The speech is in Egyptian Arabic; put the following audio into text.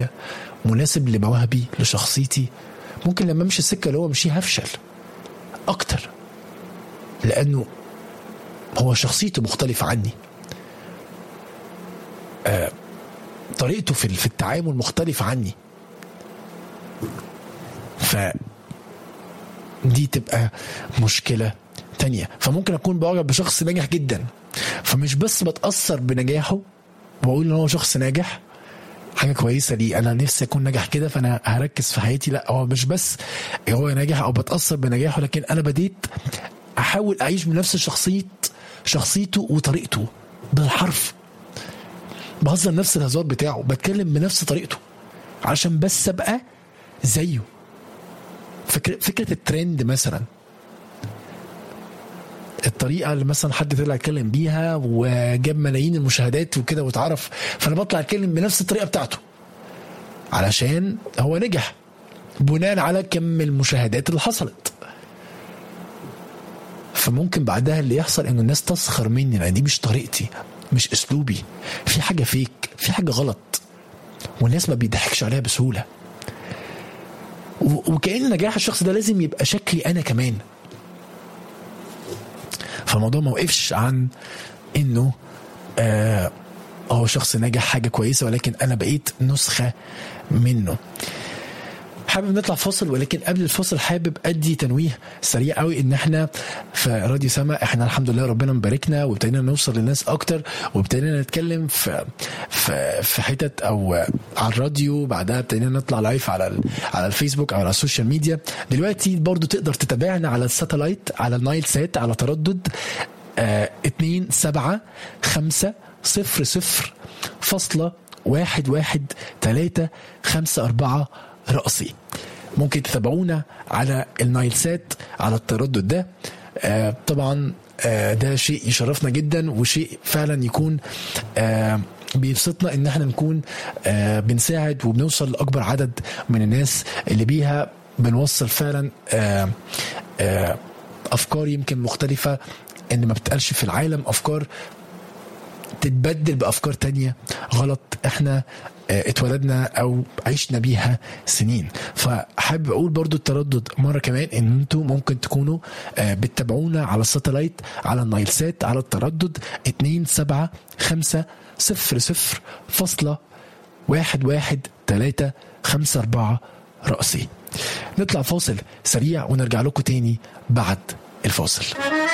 مناسب لمواهبي لشخصيتي ممكن لما امشي السكه اللي هو مشيها هفشل اكتر لانه هو شخصيته مختلفه عني آه طريقته في في التعامل مختلفه عني ف دي تبقى مشكله تانية فممكن اكون بعجب بشخص ناجح جدا فمش بس بتاثر بنجاحه واقول ان هو شخص ناجح حاجه كويسه لي انا نفسي اكون ناجح كده فانا هركز في حياتي لا هو مش بس هو ناجح او بتاثر بنجاحه لكن انا بديت احاول اعيش بنفس شخصيه شخصيته وطريقته بالحرف بهزر نفس الهزار بتاعه بتكلم بنفس طريقته عشان بس ابقى زيه فكرة, فكرة الترند مثلا الطريقه اللي مثلا حد طلع يتكلم بيها وجاب ملايين المشاهدات وكده واتعرف فانا بطلع اتكلم بنفس الطريقه بتاعته علشان هو نجح بناء على كم المشاهدات اللي حصلت فممكن بعدها اللي يحصل ان الناس تسخر مني لان دي مش طريقتي مش اسلوبي في حاجه فيك في حاجه غلط والناس ما بيضحكش عليها بسهوله وكأن نجاح الشخص ده لازم يبقى شكلي انا كمان فالموضوع ما وقفش عن انه آه هو شخص ناجح حاجه كويسه ولكن انا بقيت نسخه منه حابب نطلع فاصل ولكن قبل الفاصل حابب ادي تنويه سريع قوي ان احنا في راديو سما احنا الحمد لله ربنا مباركنا وابتدينا نوصل للناس اكتر وابتدينا نتكلم في في في حتت او على الراديو بعدها ابتدينا نطلع لايف على على الفيسبوك او على السوشيال ميديا دلوقتي برضو تقدر تتابعنا على الساتلايت على النايل سات على تردد اه اتنين سبعة خمسة صفر صفر فاصلة واحد واحد تلاتة خمسة أربعة رأسي ممكن تتابعونا على النايل سات على التردد ده آه طبعا آه ده شيء يشرفنا جدا وشيء فعلا يكون آه بيبسطنا ان احنا نكون آه بنساعد وبنوصل لاكبر عدد من الناس اللي بيها بنوصل فعلا آه آه افكار يمكن مختلفه ان ما بتقالش في العالم افكار تتبدل بافكار تانية غلط احنا اتولدنا او عشنا بيها سنين فحابب اقول برضو التردد مره كمان ان انتوا ممكن تكونوا بتتابعونا على الساتلايت على النايل سات على التردد 2 7 5 0 0 فاصلة واحد واحد تلاتة خمسة أربعة رأسي نطلع فاصل سريع ونرجع لكم تاني بعد الفاصل